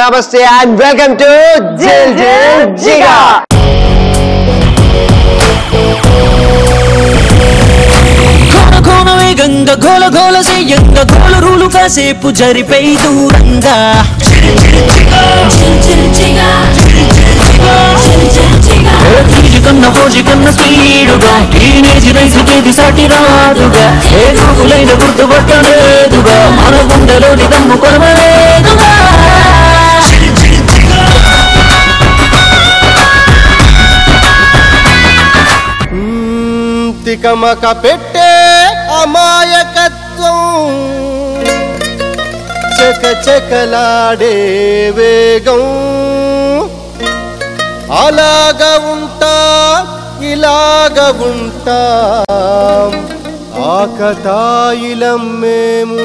నమస్తే and welcome to జిల్ జిల్ జిగా కోన కోన వేగంగా గోల గోల చెయ్యంగా గోల రూలు కాసేపు జరిపై దూరంగా ఫీజు కన్న ఫోజు కన్న స్పీడుగా టీనేజ్ రైసుకేది సాటి రాదుగా ఏ గురుకులైన గుర్తుపట్టలేదుగా మన గుండెలోని దమ్ము కొరవలేదుగా తికమక పెట్టే అమాయకత్వం చక చకలాడే వేగం అలాగా ఉంటా ఇలాగ ఉంటా ఆకతాయిలం మేము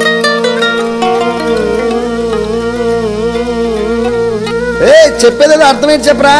ఏ చెప్పేది అర్థమేంటి చెప్పరా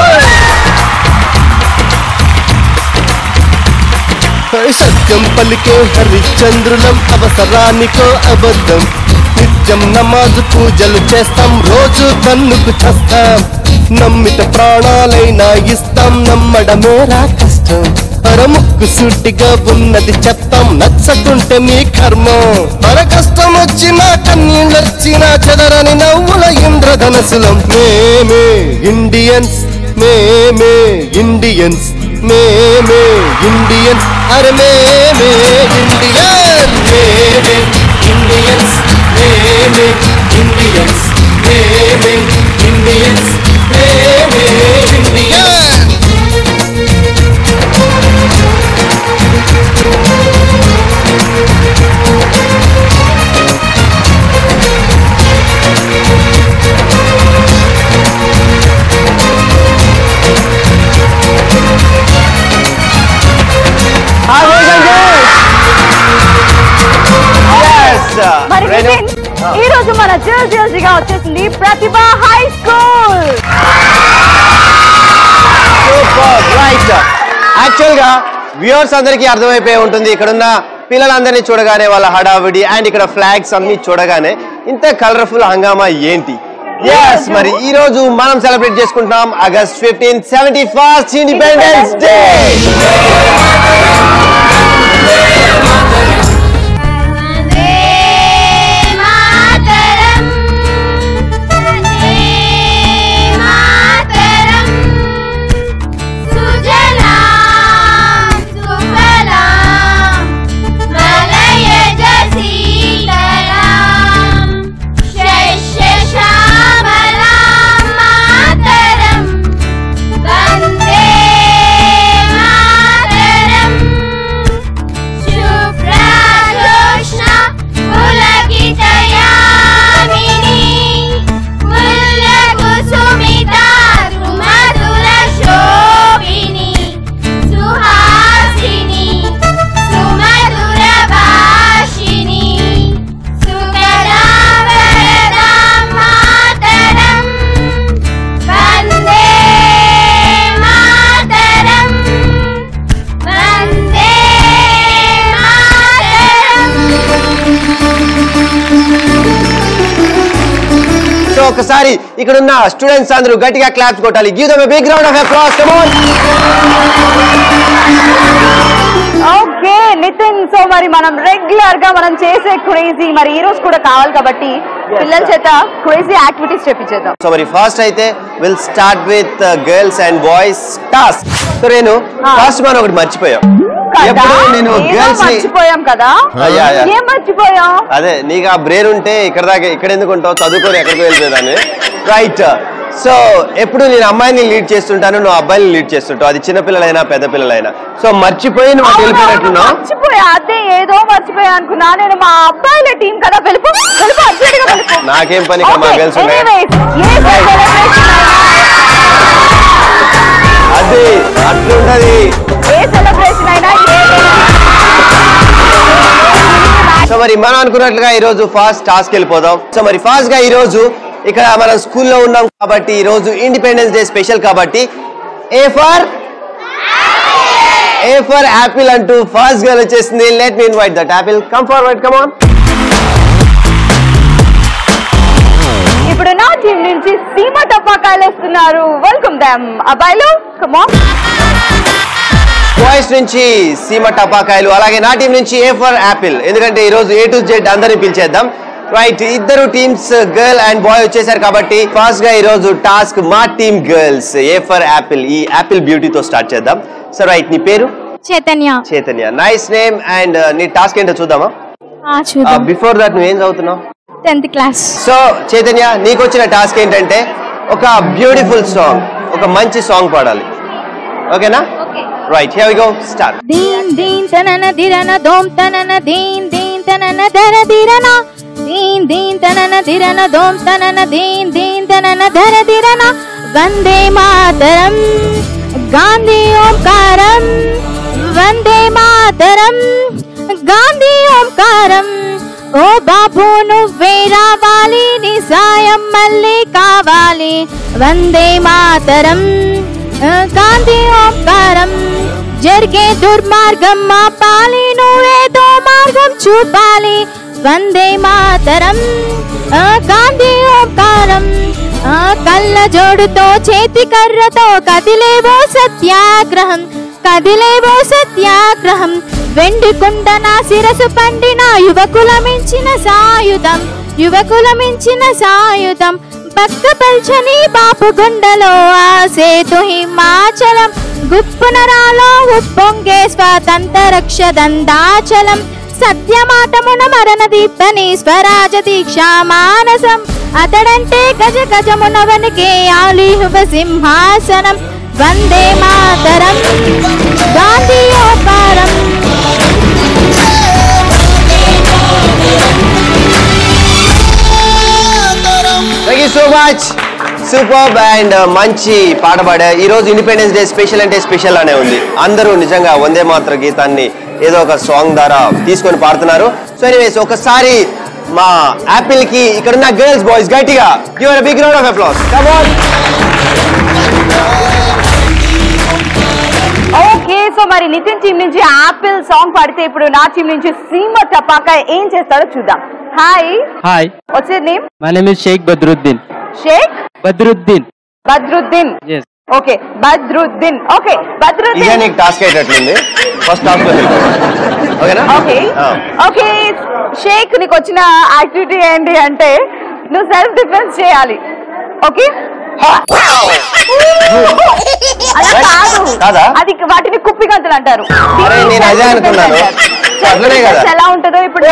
సత్యం పలికే హరిశ్చంద్రులం అవసరానికో అబద్ధం నిత్యం నమాజు పూజలు చేస్తాం రోజు కన్నుకు చేస్తాం నమ్మిత ప్రాణాలైనా ఇస్తాం నమ్మడమేరా కష్టం పరముక్కు సూటిగా ఉన్నది చెప్తాం నచ్చకుంటే మీ కర్మం మన కష్టం వచ్చినా కన్నీళ్ళొచ్చినా చెదరని నవ్వుల ఇంద్రధనసులం మేమే ఇండియన్స్ మేమే ఇండియన్స్ మేమే ఇండియన్స్ అరే మేమే ఇండియన్ మేమే ఇండియన్స్ మేమే ఇండియన్స్ మేమే ఇండియన్స్ మేమే ఇండియన్ మరి నితిన్, ఈ రోజు మన జిల్ జిల్ జిగా వచ్చేసింది Pratibha high school right actual గా వ్యూవర్స్ అందరికీ అర్థమైపోయి ఉంటుంది ఇక్కడున్న పిల్లలందరినీ చూడగానే వాళ్ళ హడావిడి అండ్ ఇక్కడ ఫ్లాగ్స్ అన్ని చూడగానే ఇంత కలర్ఫుల్ హంగామా ఏంటి ఎస్ మరి ఈ రోజు మనం సెలబ్రేట్ చేసుకుంటున్నాం August fifteen seventy first independence day Vande Mataram శుభ్రజోష్ణ పులకితయామిని పుల్లకుసుమిత మధుర శోభిని సుహాసిని సుమధుర భాషిని సుగరావరదాం మాతరం వందే మాతరం వందే సో ఒకసారి ఇక్కడ ఉన్న స్టూడెంట్స్ అందరూ గట్టిగా క్లాప్స్ కొట్టాలి give them big round of applause come on okay Nitin so మరి మనం రెగ్యులర్ గా మనం చేసే క్రేజీ మరి ఈ రోజు కూడా కావాలి కాబట్టి పిల్లల చేత క్రేజీ యాక్టివిటీస్ చేపించేద్దాం సో మరి ఫస్ట్ అయితే will start with girls and boys task so నేను Ah. ఫస్ట్ మనం ఒకటి మర్చిపోయాం కదా ఎప్పుడు నేను ఏదో గర్ల్స్ ని మర్చిపోయాం కదా Ah, yeah, yeah. ఏం మర్చిపోయాం అదే నీకు ఆ బ్రెయిన్ ఉంటే ఇక్కడ దాకా ఇక్కడ ఎందుకు ఉంటావు చదువుకొని ఎక్కడికి వెళ్ళిపోయేదాన్ని రైట్ సో ఎప్పుడు నేను అమ్మాయిని లీడ్ చేస్తుంటాను నువ్వు అబ్బాయిని లీడ్ చేస్తుంటావు అది చిన్న పిల్లలైనా పెద్ద పిల్లలైనా సో మర్చిపోయి నువ్వు అటు అవునవును, వెళ్ళిపోయినట్టున్నావు మర్చిపోయా అదే ఏదో మర్చిపోయా అనుకున్నా నేను మా అబ్బాయిల టీం కదా వెళ్ళిపో వెళ్ళిపో అర్జెంట్ గా వెళ్ళిపో నాకేం పని ఇక్కడ మా Okay, గర్ల్స్ ఉన్నాయి anyways, ఏ celebration అది అట్లుంటది అయినా, ఏ సెలబ్రేషన్ అయినా ఏ సో మరి మనం అనుకున్నట్లుగా ఈ రోజు ఫాస్ట్ టాస్క్ వెళ్ళిపోదాం సో మరి ఫాస్ట్ గా ఈ రోజు ఇక్కడ మనం స్కూల్లో ఉన్నాం కాబట్టి ఈ రోజు ఇండిపెండెన్స్ డే స్పెషల్ కాబట్టి A for A for apple అంటూ ఫాస్ట్ గా వచ్చేసింది let me invite that apple come forward come on ఇప్పుడు నా టీం నుంచి సీమ టపాకాయలు వస్తున్నారు వెల్కమ్ దమ్ అబ్బాయిలు కమాన్ బాయ్స్ నుంచి సీమ టపాకాయలు అలాగే నా టీం నుంచి ఏ ఫర్ యాపిల్ ఎందుకంటే ఈ రోజు ఏ టు జెడ్ అందరిని పిలిచేద్దాం రైట్ ఇద్దరు టీమ్స్ గర్ల్ అండ్ బాయ్ వచ్చేసారు కాబట్టి ఫాస్ట్ గా ఈ రోజు టాస్క్ మా team girls A for apple ఈ యాపిల్ బ్యూటీతో స్టార్ట్ చేద్దాం సో రైట్ నీ పేరు Chaitanya Chaitanya nice name and నీ టాస్క్ ఏంటో చూద్దామా చూద్దాం బిఫోర్ దట్ నువ్వేం చదువుతున్నావు టెన్త్ క్లాస్ సో చైతన్య నీకు వచ్చిన టాస్క్ ఏంటంటే ఒక బ్యూటిఫుల్ సాంగ్ ఒక మంచి సాంగ్ పాడాలి ఓకేనా right here we go start దీన్ దీన్ తనన దిరన దోం తనన దీన్ దీన్ తనన ధర దిరన దీన్ దీన్ తనన దిరన దోం తనన దీన్ దీన్ తనన ధర దిరన వందే మాతరం గాంధీ ఓంకారం వందే మాతరం గాంధీ ఓంకారం ఓ బాబు నువ్వే రావాలి నీ సాయం మళ్ళీ కావాలి వందే మాతరం గాంధీ ఓంకారం జరిగే దుర్మార్గం ఆపాలి నువ్వేదో మార్గం చూపాలి వందే మాతరం ఆ, గాంధీ ఓంకారం ఆ, కళ్ళ జోడుతో చేతి కర్రతో కదిలేవో సత్యాగ్రహం కదిలేవో సత్యాగ్రహం వెండి కుండ నా శిరసు పండిన యువకుల మించిన సాయుధం యువకుల మించిన సాయుధం పక్క పల్చని బాపు గుండెలో ఆ సేతు హిమాచలం గుప్పునరాలో ఉప్పొంగే స్వాతంత్ర రక్ష దందాచలం సత్యమాటమున మరణ దీప్తని స్వరాజ దీక్ష మానసం అతడంటే గజ గజమునవనికే ఆలీహువ సింహాసనం వందే మాతరం గాంధీ ఓపారం thank you so much super and మంచి పాట పాడా ఈ రోజు ఇండిపెండెన్స్ డే స్పెషల్ అంటే స్పెషల్ అనే ఉంది అందరూ నిజంగా వందే మాత్ర గీతాన్ని ఏదో ఒక సాంగ్ ద్వారా తీసుకొని పాడుతున్నారు సో ఎనీవేస్ ఒకసారి మా యాపిల్ కి ఇక్కడ ఉన్న గర్ల్స్ బాయ్స్ గట్టిగా give big round of applause come on okay so మరి నితిన్ టీం నుంచి ఆపిల్ సాంగ్ పాడితే ఇప్పుడు నా టీం నుంచి సీమ టపాకాయ ఏం చేస్తాడో చూద్దాం హాయ్ Hi, వచ్చే name my name is Sheikh Badruddin. Sheikh Badruddin. Badruddin Yes. Okay Badruddin okay ఇదే బద్రుద్దీన్ నీకు టాస్క్ అయ్యేటట్లుంది ఫస్ట్ టాస్క్ ఓకేనా ఓకే ఆ. ఓకే షేక్ నీకు వచ్చిన యాక్టివిటీ ఏంటి అంటే నువ్వు సెల్ఫ్ డిఫెన్స్ చేయాలి ఓకే అలా కాదు కాదా? అది వాటిని కుప్పి గంతులు అంటారు అరే, నేను అదే అనుకున్నాను. సో అట్లనే కదా? ఎలా ఉంటుందో ఇప్పుడు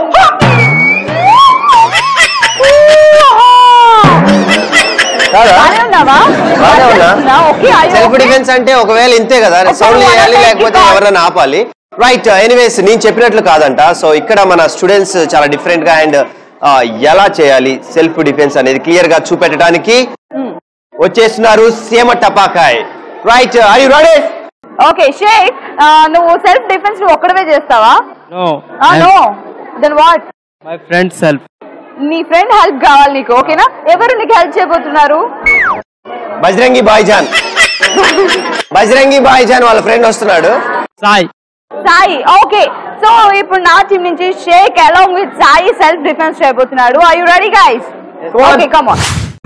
కాదా బానే ఉన్నావా బానే ఉన్నా. ఓకే సెల్ఫ్ డిఫెన్స్ అంటే ఒకవేళ ఇంతే కదా ఒక సౌండ్ one చేయాలి attack లేకపోతే కి ఎవరైనా ఆపాలి రైట్ ఎనీవేస్ నేను చెప్పినట్లు కాదంట సో ఇక్కడ మన స్టూడెంట్స్ చాలా డిఫరెంట్ గా అండ్ ఎలా చేయాలి సెల్ఫ్ డిఫెన్స్ అనేది క్లియర్ గా చూపెట్టడానికి వచ్చేస్తున్నారు సీమ టపాకాయ్ right are you ready okay Sheikh నువ్వు సెల్ఫ్ డిఫెన్స్ నువ్వు ఒక్కడవే చేస్తావా No, no then what my friend's self. నీ ఫ్రెండ్ హెల్ప్ కావాలి నీకు ఓకేనా ఎవరు నీకు హెల్ప్ చేయబోతున్నారు బజరంగి బాయ్జాన్ బజరంగి బాయ్జాన్ వాళ్ళ ఫ్రెండ్ వస్తున్నాడు Sai. సాయి ఓకే సో ఇప్పుడు నా టీం నుంచి Sheikh along with Sai self defence చేయబోతున్నాడు are you ready guys Come on. Okay come on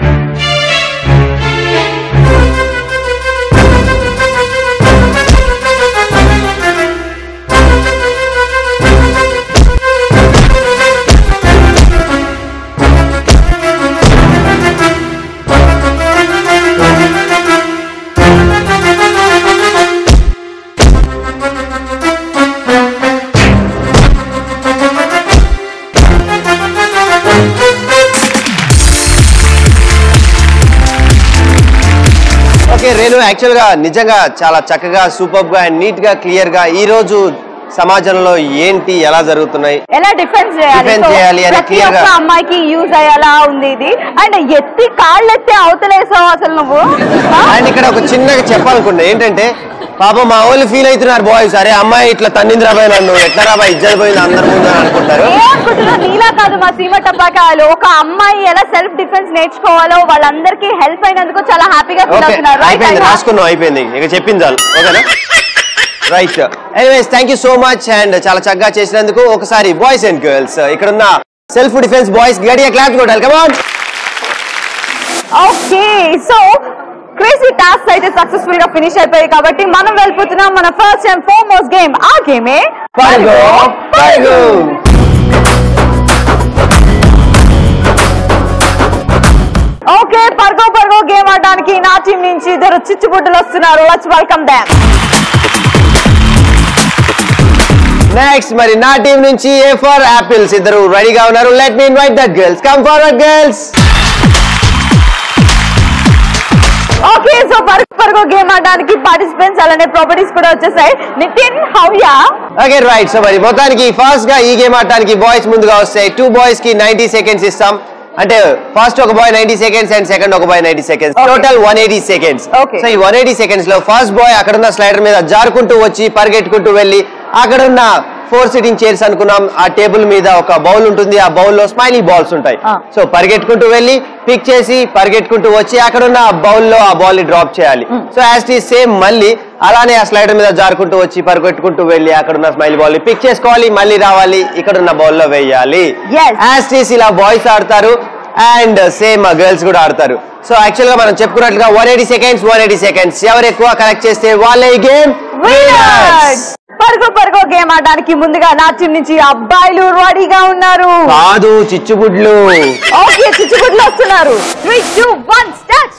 okay Renu actual గా నిజంగా చాలా చక్కగా సూపర్ గా అండ్ నీట్ గా క్లియర్ గా ఈ రోజు సమాజంలో ఏంటి ఎలా జరుగుతున్నాయి ఎలా డిఫెన్స్ చేయాలి Defense So, చేయాలి అని ప్రతి clear ఒక్క గా- అమ్మాయికి యూజ్ అయ్యేలా ఉంది ఇది అండ్ ఎత్తి కాళ్ళు ఎత్తి అవతలేసావు అసలు నువ్వు ఆ? అండ్ ఇక్కడ ఒక చిన్నగా చెప్పాలనుకుంటా ఏంటంటే పాప మా వాళ్ళు ఫీల్ అవుతున్నారు బాయ్స్ అరే అమ్మాయి ఇట్లా తన్నిందిరా బాయ్ నన్ను ఎట్లా రా బాయ్ ఇజ్జత్ పోయింది అందరి ముందు అని అనుకుంటారు ఏమనుకుంటున్నావు నీలా కాదు మా సీమ టపాకాయలు ఒక అమ్మాయి ఎలా సెల్ఫ్ డిఫెన్స్ నేర్చుకోవాలో వాళ్ళందరికీ హెల్ప్ అయినందుకు చాలా హ్యాపీగా ఫీల్ ఓకే అవుతున్నారు అయిపోయింది రైట్ రాసుకున్నాం అయిపోయింది ఇక చెప్పింది చాలు ఓకేనా right anyways thank you so much and చాలా చక్కగా చేసినందుకు ఒకసారి బాయ్స్ అండ్ గర్ల్స్ ఇక్కడ ఉన్న సెల్ఫ్ డిఫెన్స్ బాయ్స్ గడియ క్లాప్ కొట్టాలి come on okay so crazy task అయితే సక్సెస్ఫుల్ గా ఫినిష్ అయిపోయాయి కాబట్టి మనం వెళ్ళిపోతున్నాం మన ఫస్ట్ అండ్ ఫార్మోస్ట్ గేమ్ ఆ గేమే పరుగు పరుగు ఓకే పర్గో పర్గో గేమ్ ఆడడానికి నా టీం నుంచి ఇద్దరు చిచ్చుబుడ్డలు వస్తున్నారు లెట్స్ వెల్కమ్ దామ్ నెక్స్ట్ మరి నా టీం నుంచి ఏ ఫర్ యాపిల్స్ ఇద్దరు రెడీగా ఉన్నారు let me invite that girls come forward girls okay so పర్గో పర్గో గేమ్ ఆడడానికి పార్టిసిపెంట్స్ అలానే ప్రాపర్టీస్ కూడా వచ్చేసాయి నితిన్ హౌయ ఓకే రైట్ సో మరి మొత్తానికి ఫస్ట్ గా ఈ గేమ్ ఆడటానికి బాయ్స్ ముందుగా వస్తాయి టూ బాయ్స్ కి నైన్టీ సెకండ్స్ ఇస్తాం అంటే ఫస్ట్ ఒక boy ninety seconds and second ఒక boy ninety seconds Okay. Total one eighty seconds Okay. So ఈ వన్ ఎయిటీ సెకండ్స్ లో ఫస్ట్ బాయ్ అక్కడున్న స్లైడర్ మీద జారుకుంటూ వచ్చి పరిగెట్టుకుంటూ వెళ్ళి అక్కడున్న ఫోర్ సిట్టింగ్ చైర్స్ అనుకున్నాం ఆ టేబుల్ మీద ఒక బౌల్ ఉంటుంది ఆ బౌల్ లో స్మైలీ బాల్స్ ఉంటాయి Ah. సో పరిగెట్టుకుంటూ వెళ్ళి పిక్ చేసి పరిగెట్టుకుంటూ వచ్చి అక్కడున్న ఆ బౌల్ లో ఆ బాల్ ని డ్రాప్ చేయాలి సో యాజ్ టీ సేమ్ మళ్ళీ అలానే ఆ స్లైడర్ మీద జారుకుంటూ వచ్చి పరిగెట్టుకుంటూ వెళ్ళి అక్కడున్న స్మైల్ బాల్ ని పిక్ చేసుకోవాలి మళ్ళీ రావాలి ఇక్కడున్న బౌల్ లో వేయాలి Yes. యాస్టీస్ ఇలా బాయ్స్ ఆడతారు అండ్ సేమ్ గర్ల్స్ కూడా ఆడతారు సో యాక్చువల్ గా మనం చెప్పుకున్నట్లుగా one eighty seconds one eighty seconds ఎవరు ఎక్కువ కలెక్ట్ చేస్తే వాళ్ళే ఈ గేమ్ పరుగు పరుగు గేమ్ ఆడడానికి ముందుగా నా టీం నుంచి అబ్బాయిలు రెడీగా ఉన్నారు కాదు చిచ్చుబుడ్లు ఓకే చిచ్చుబుడ్లు వస్తున్నారు three two one start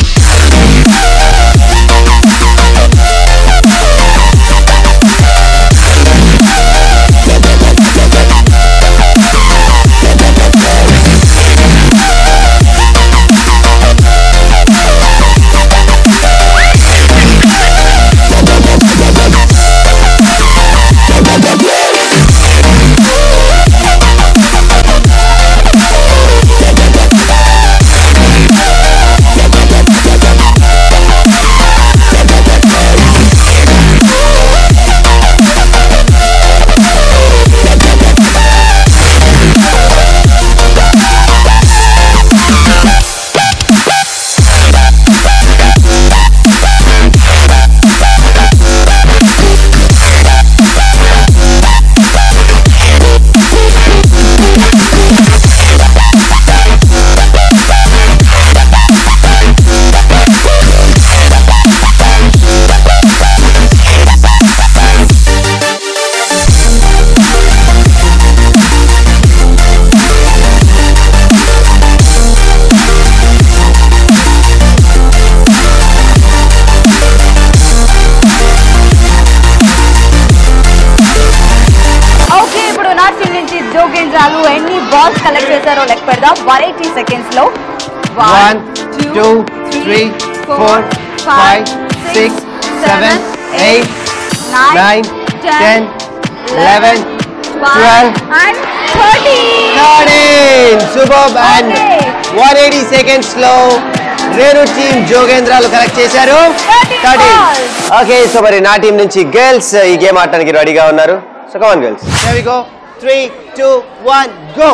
okay ఇప్పుడు నా టీం నుంచి జోగేంద్రాలు ఎన్ని బాల్స్ కలెక్ట్ చేశారో లెక్క పెడదాం వెరైటీ సెకండ్స్ లో one two three four five six seven eight nine ten eleven twelve and thirteen super and Okay. One eighty seconds లో రేణు టీం జోగేంద్రాలు కలెక్ట్ చేశారు 30 balls. ఓకే సో మరి నా టీం నుంచి గర్ల్స్ ఈ గేమ్ ఆడటానికి రెడీగా ఉన్నారు so come on girls go three two one go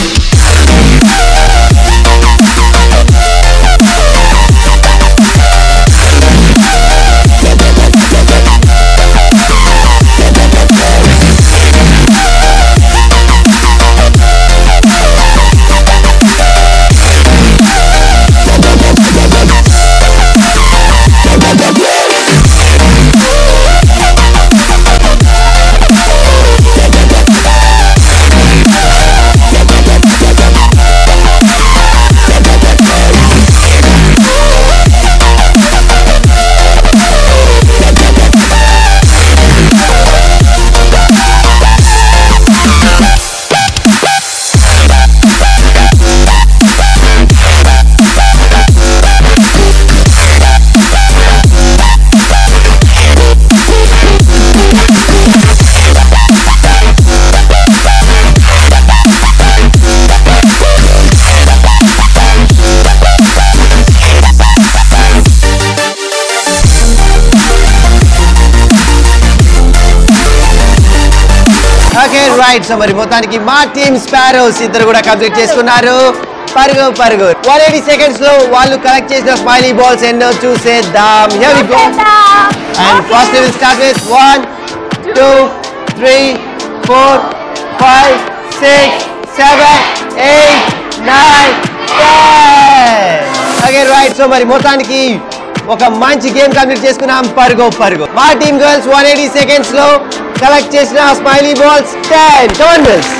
okay right so మరి మొత్తానికి మా టీమ్ స్పారోస్ ఇద్దరు కూడా కంప్లీట్ చేసుకున్నారు పరుగు పరుగు వన్ ఎయిటీ సెకండ్స్ లో వాళ్ళు కలెక్ట్ చేసిన స్మైలీ బాల్స్ ఎన్నో చూసేద్దాం here we go and first will start with one two three four five six seven eight nine okay right so మరి మొత్తానికి ఒక మంచి గేమ్ కంప్లీట్ చేసుకున్నాం పరుగు పరుగు మా team girls one eighty seconds లో కలెక్ట్ చేసిన స్మైలీ బాల్స్ టెన్ టర్న్ మిల్స్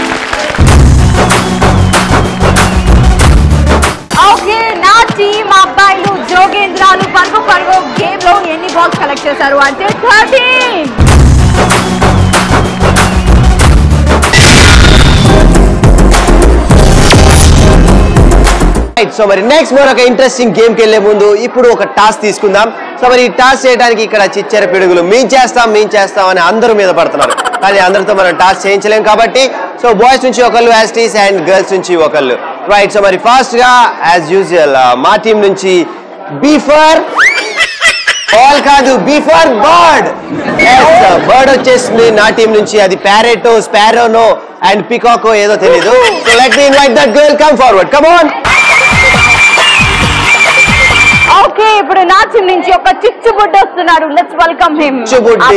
ఓకే నా టీమ్ అబ్బాయిలు జోగేంద్రాలు పరుగు పరుగు గేమ్ లో ఎన్ని బాల్స్ కలెక్ట్ చేశారు అంటే థర్టీన్ రైట్ సో మరి నెక్స్ట్ మరొక ఇంట్రెస్టింగ్ గేమ్ కి వెళ్లే ముందు ఇప్పుడు ఒక టాస్క్ తీసుకుందాం సో మరి ఈ టాస్క్ చేయడానికి ఇక్కడ చిచ్చర పిడుగులు మేం చేస్తాం మేం చేస్తాం అని అందరూ మీద పడుతున్నారు కానీ అందరితో మనం టాస్క్ చేయించలేం కాబట్టి సో బాయ్స్ నుంచి ఒకళ్ళు యాస్టీస్ అండ్ గర్ల్స్ నుంచి ఒకళ్ళు రైట్ సో మరి ఫాస్ట్ గా యాజ్ యూజువల్ మా టీం నుంచి బీఫర్ ఆల్ కాదు బీఫర్ బర్డ్ బర్డ్ వచ్చేసింది నా టీం నుంచి అది ప్యారెటో స్పారోనో అండ్ పికాకో ఏదో తెలీదు so let me invite that girl come forward come on okay ఇప్పుడు నా టీం నుంచి ఒక చిచ్చు బుడ్డ వస్తున్నాడు లెట్స్ వెల్కమ్ హిమ్ చిచ్చుబుడ్డి.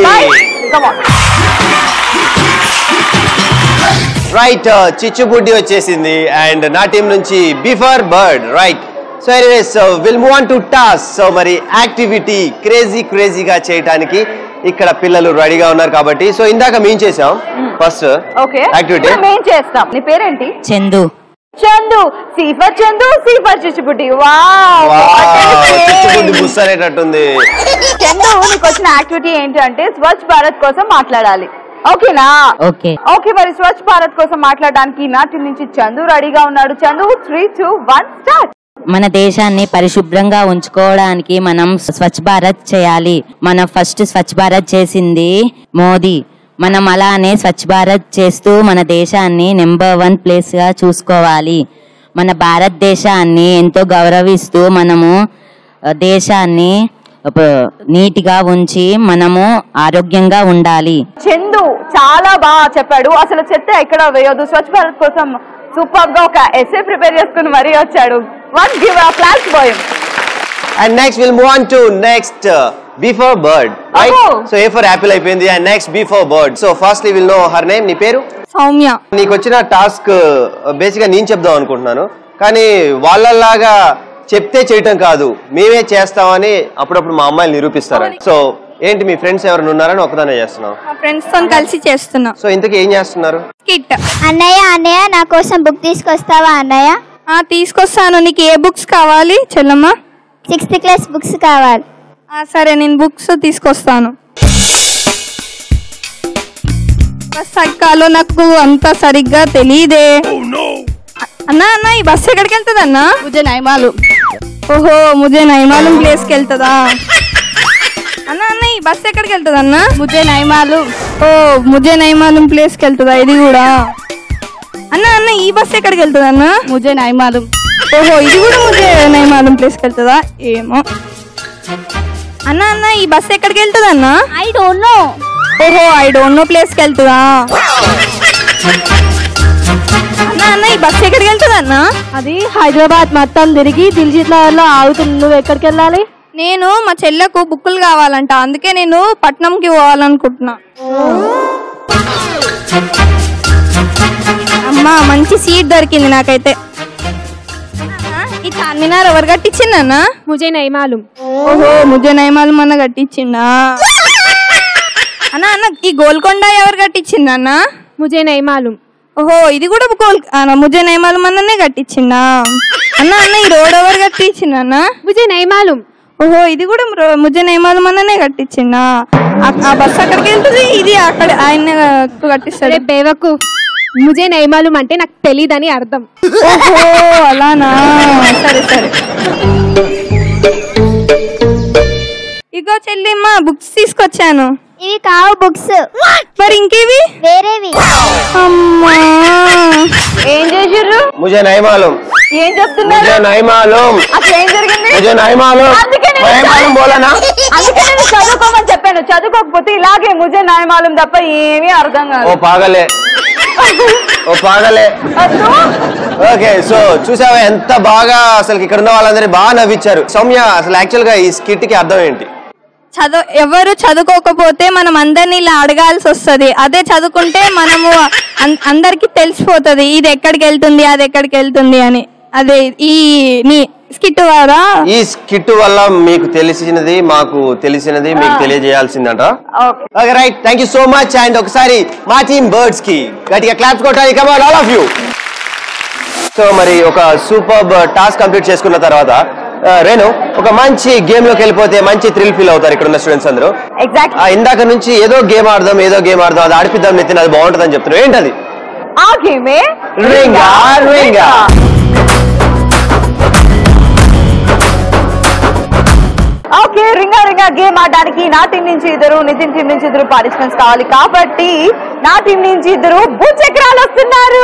రైట్ చిచ్చుబుడ్డి వచ్చేసింది అండ్ నా టీం నుంచి B for bird right so anyways will move on to task so మరి యాక్టివిటీ క్రేజీ క్రేజీగా చేయడానికి ఇక్కడ పిల్లలు రెడీగా ఉన్నారు కాబట్టి సో ఇందాక మేము చేసాం ఫస్ట్ ఓకే యాక్టివిటీ మేం చేస్తాం నీ పేరేంటి చందు చందు సీఫర్ చందు సీఫర్ చిచ్చుబుడ్డి వావ్ చిచ్చుబుడ్డి బుస్ అనేటట్టుంది చందు నీకు వచ్చిన యాక్టివిటీ ఏంటి అంటే స్వచ్ఛ భారత్ కోసం మాట్లాడాలి ఓకేనా ఓకే ఓకే మరి స్వచ్ఛ భారత్ కోసం మాట్లాడడానికి నా టీం నుంచి చందు రెడీగా ఉన్నాడు Chandu three two one start మన దేశాన్ని పరిశుభ్రంగా ఉంచుకోవడానికి మనం స్వచ్ఛ భారత్ చేయాలి మన ఫస్ట్ స్వచ్ఛ భారత్ చేసింది మోదీ మనం అలానే స్వచ్ఛ భారత్ చేస్తూ మన దేశాన్ని నెంబర్ వన్ ప్లేస్ గా చూసుకోవాలి మన భారతదేశాన్ని ఎంతో గౌరవిస్తూ మనము ఆ, దేశాన్ని ఆ, నీటిగా ఉంచి మనము ఆరోగ్యంగా ఉండాలి చందు చాలా బాగా చెప్పాడు అసలు చెత్త ఎక్కడ వేయొద్దు స్వచ్ఛ భారత్ కోసం సూపర్ గా ఒక ఎస్ఏ ప్రిపేర్ చేసుకుని మరీ వచ్చాడు one give a flash boy and next will move on to next B for bird right Oh. So A for apple అయిపోయింది and next B for bird so firstly will know her name నీ పేరు సౌమ్య నీకు వచ్చిన task basic గా నేను చెప్దాం అనుకుంటున్నాను కానీ వాళ్ళలాగా చెప్తే చేయటం కాదు మేమే చేస్తామని అప్పుడప్పుడు మా అమ్మాయిలు నిరూపిస్తారు సో ఏంటి మీ ఫ్రెండ్స్ ఎవరైనా ఉన్నారని ఒకదానే చేస్తున్నావు మా ఫ్రెండ్స్ తో కలిసి చేస్తున్నా సో ఇంతకీ ఏం చేస్తున్నారు కిట్ అన్నయ్య అన్నయ్య నా కోసం బుక్ తీసుకొస్తావా అన్నయ్య ఆ తీసుకొస్తాను నీకు ఏ బుక్స్ కావాలి చెల్లమ్మ సిక్స్త్ క్లాస్ బుక్స్ కావాలి ఆ సరే నేను బుక్స్ తీసుకొస్తాను బస్ ఎక్కాలో నాకు అంత సరిగ్గా తెలియదే అన్నా అన్న ఈ బస్సు ఎక్కడికి వెళ్తుంది అన్న ముజే నైమాలు ఓహో ముజే నైమాలు ప్లేస్ కి వెళ్తుందా అన్న అన్న ఈ బస్సు ఎక్కడికి వెళ్తుంది అన్న ముజే నైమాలు ఓ ముజే నైమాలు ప్లేస్ కి వెళ్తుందా ఇది కూడా అన్న అన్న ఈ బస్సు ఎక్కడికి వెళ్తుంది అన్న ముజే నైమాలు ఓహో ఇది కూడా ముజే నైమాలు ప్లేస్ కి వెళ్తుందా ఏమో అన్న అన్న ఈ బస్సు ఎక్కడికి వెళ్తుంది అన్న ఐ డోంట్ నో ఓహో ఐ డోంట్ నో ప్లేస్ కి వెళ్తుందా అన్న అన్న ఈ బస్సు ఎక్కడికి వెళ్తుంది అన్న అది హైదరాబాద్ మొత్తం తిరిగి దిల్జిత్ నగర్ లో ఆగుతుంది నువ్వు ఎక్కడికి వెళ్ళాలి నేను మా చెల్లెకు బుక్కులు కావాలంట అందుకే నేను పట్నంకి పోవాలనుకుంటున్నా అమ్మా మంచి సీట్ దొరికింది నాకైతే అన్న, ఈ చార్మినార్ ఎవరు కట్టించిందన్న ముజే నైమాలు ఓహో ముజే నయమాలు మన కట్టించిండా అన్న అన్న ఈ గోల్కొండ ఎవరు కట్టించింది అన్న ముజే నైమాలు ఓహో ఇది కూడా గోల్ అన్న ముజే నయమాలు మననే కట్టించిండా అన్న అన్న ఈ రోడ్ ఎవరు కట్టించింది అన్న ముజే నైమాలు ఓహో ఇది కూడా రో- ముజే నయమాలు మననే కట్టించిండా ఆ- ఆ బస్సు అక్కడికి వెళ్తుంది ఇది అక్కడ ఆయన కట్టిస్తాడు అరే బేవకు ముజే నైమాలు అంటే నాకు తెలియదని అర్థం ఓహో అలానా సరే సరే ఇగో చెల్లిమ్మ బుక్స్ తీసుకొచ్చాను ఇవి కావు బుక్స్ మరి ఇంకేవి వేరేవి అమ్మా ఏం చేసిర్రు ముజే నైమాలం ఏం చెప్తున్నారు ముజే నైమాలం అసలు ఏం జరిగింది ముజే నైమాలం అందుకే నేను నైమాలం బోలనా అందుకే నేను చదువుకోమని చెప్పాను చదువుకోకపోతే ఇలాగే ముజే న్యాయమాలం తప్ప ఏమీ అర్థం ఓ కాదు పాగలే ఓ పాగలే అసలు ఓకే సో చూసావా ఎంత బాగా అసలు ఇక్కడ ఉన్న వాళ్ళందరినీ బాగా నవ్వించారు సౌమ్య అసలు యాక్చువల్ గా ఈ స్కిట్ కి అర్థం ఏంటి చదువు ఎవరు చదువుకోకపోతే మనం అందరిని ఇలా అడగాల్సి వస్తుంది అదే చదువుకుంటే మనము అం- అందరికీ తెలిసిపోతుంది ఇది ఎక్కడికి వెళ్తుంది అది ఎక్కడికి వెళ్తుంది అని అదే ఈ నీ స్కిట్ ద్వారా ఈ స్కిట్ వల్ల మీకు తెలిసినది మాకు తెలిసినది మీకు తెలియజేయాల్సిందంట okay right thank you so much and ఒకసారి మా టీమ్ బర్డ్స్ కి గట్టిగా క్లాప్స్ కొట్టాలి come on all of you so మరి ఒక సూపర్ టాస్క్ కంప్లీట్ చేసుకున్న తర్వాత ఆ, రేణు ఒక మంచి గేమ్ లోకి వెళ్ళిపోతే మంచి థ్రిల్ ఫీల్ అవుతారు ఇక్కడ ఉన్న స్టూడెంట్స్ అందరూ ఎగ్జాక్ట్ ఆ, ఇందాక నుంచి ఏదో గేమ్ ఆడదాం ఏదో గేమ్ ఆడదాం అది ఆడిపిద్దాం నితిన్ అది బాగుంటుంది అని చెప్తున్నారు ఏంటది ఆ గేమే రింగా రింగా ఓకే రింగా రింగా గేమ్ ఆడడానికి నా టీం నుంచి ఇద్దరు నితిన్ టీం నుంచి ఇద్దరు పార్టిసిపెంట్స్ కావాలి కాబట్టి నా టీం నుంచి ఇద్దరు భూచక్రాలు వస్తున్నారు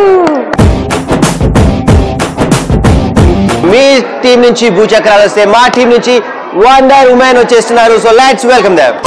మీ టీం నుంచి భూచక్రాలు వస్తే మా టీం నుంచి వండర్ ఉమెన్ వచ్చేస్తున్నారు so let's welcome Dev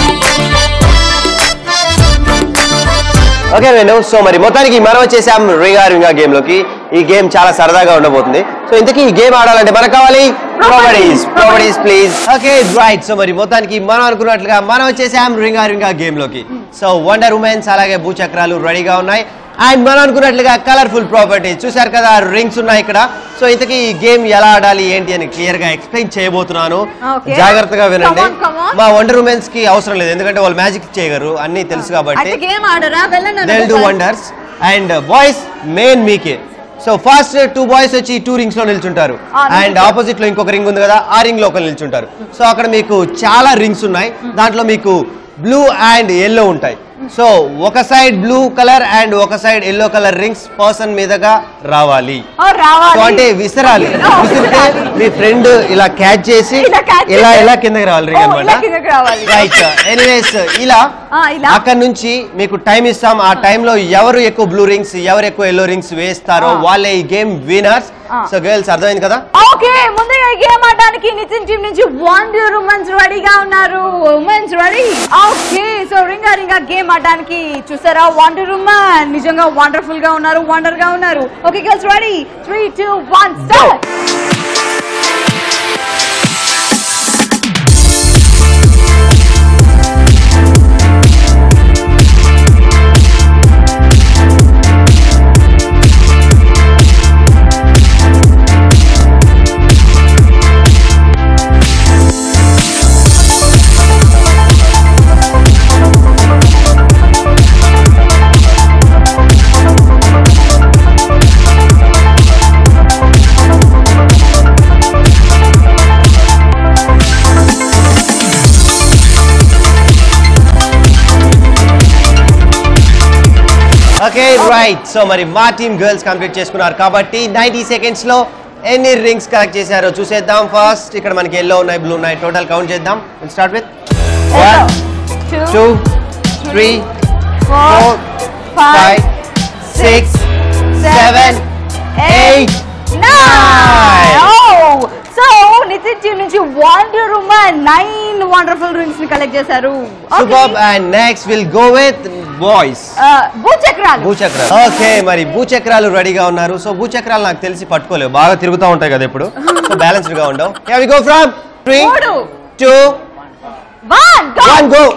okay Venu so మరి మొత్తానికి మనం వచ్చేసాం రింగా రింగా గేమ్ లోకి ఈ గేమ్ చాలా సరదాగా ఉండబోతుంది సో ఇంతకీ ఈ గేమ్ ఆడాలంటే మనకు కావాలి properties properties please okay right so మరి మొత్తానికి మనం అనుకున్నట్లుగా మనం వచ్చేసాం రింగా రింగా గేమ్ లోకి సో వండర్ ఉమెన్స్ అలాగే భూచక్రాలు రెడీగా ఉన్నాయి అండ్ మనం అనుకున్నట్లుగా కలర్ఫుల్ ప్రాపర్టీస్ చూశారు కదా రింగ్స్ ఉన్నాయి ఇక్కడ సో ఇంతకీ ఈ గేమ్ ఎలా ఆడాలి ఏంటి అని క్లియర్ గా ఎక్స్ప్లెయిన్ చేయబోతున్నాను Okay. జాగ్రత్తగా వినండి Come on, come on. మా వండర్ ఉమెన్స్ కి అవసరం లేదు ఎందుకంటే వాళ్ళు మ్యాజిక్ చేయగలరు అన్ని తెలుసు కాబట్టి అయితే గేమ్ ఆడరా వెళ్ళండి they do wonders and boys మెయిన్ మీకే సో ఫస్ట్ టూ బాయ్స్ వచ్చి టూ రింగ్స్ లో నిల్చుంటారు ఆ, అండ్ నిల్చుంటారు. ఆపోజిట్ లో ఇంకొక రింగ్ ఉంది కదా ఆ రింగ్ లో ఒకరు నిల్చుంటారు సో అక్కడ మీకు చాలా రింగ్స్ ఉన్నాయి దాంట్లో మీకు బ్లూ అండ్ ఎల్లో ఉంటాయి సో ఒక సైడ్ బ్లూ కలర్ అండ్ ఒక side yellow colour rings person మీదగా రావాలి ఓ, రావాలి సో అంటే విసరాలి ఓ, విసిరితే విసరాలి. మీ ఫ్రెండ్ ఇలా క్యాచ్ చేసి ఇలా catch ఇలా చేసి- ఇలా కిందకి రావాలి రింగ్ ఓ, అనమాట ఇలా కిందకి రావాలి. రైట్ ఎనీవేస్ ఇలా ఆ, ఇలా? అక్కడ నుంచి మీకు టైం ఇస్తాం ఆ టైంలో ఎవరు ఎక్కువ బ్లూ రింగ్స్ ఎవరు ఎక్కువ ఎల్లో రింగ్స్ వేస్తారో ఆ. వాళ్ళే ఈ గేమ్ వినర్స్ ఆ. సో గర్ల్స్ అర్థమైంది కదా ఓకే ముందుగా ఈ గేమ్ ఆడడానికి నితిన్ టీం నుంచి వండర్ ఉమెన్స్ రెడీగా ఉన్నారు ఉమెన్స్ రెడీ ఓకే సో రింగా రింగా గేమ్ ఆడడానికి చూసారా వండర్ ఉమెన్ నిజంగా వండర్ఫుల్ గా ఉన్నారు వండర్ గా ఉన్నారు okay girls ready three two one start okay right so మరి మా టీమ్ గర్ల్స్ కంప్లీట్ చేసుకున్నారు కాబట్టి నైన్టీ సెకండ్స్ లో ఎన్ని రింగ్స్ కలెక్ట్ చేశారో చూసేద్దాం ఫస్ట్ ఇక్కడ మనకి ఎల్లో ఉన్నాయి బ్లూ ఉన్నాయి టోటల్ కౌంట్ చేద్దాం start with one two three four five six seven eight so Nitin team నుంచి wonder women nine wonderful rings ని కలెక్ట్ చేశారు super and next will go with boys భూచక్రాలు భూచక్రాలు ఓకే మరి భూచక్రాలు రెడీగా ఉన్నారు సో భూచక్రాలు నాకు తెలిసి పట్టుకోలేవు బాగా తిరుగుతూ ఉంటాయి కదా ఇప్పుడు సో బ్యాలెన్స్డ్ గా ఉండవు వి గో ఫ్రమ్ త్రీ మూడు. Two one one go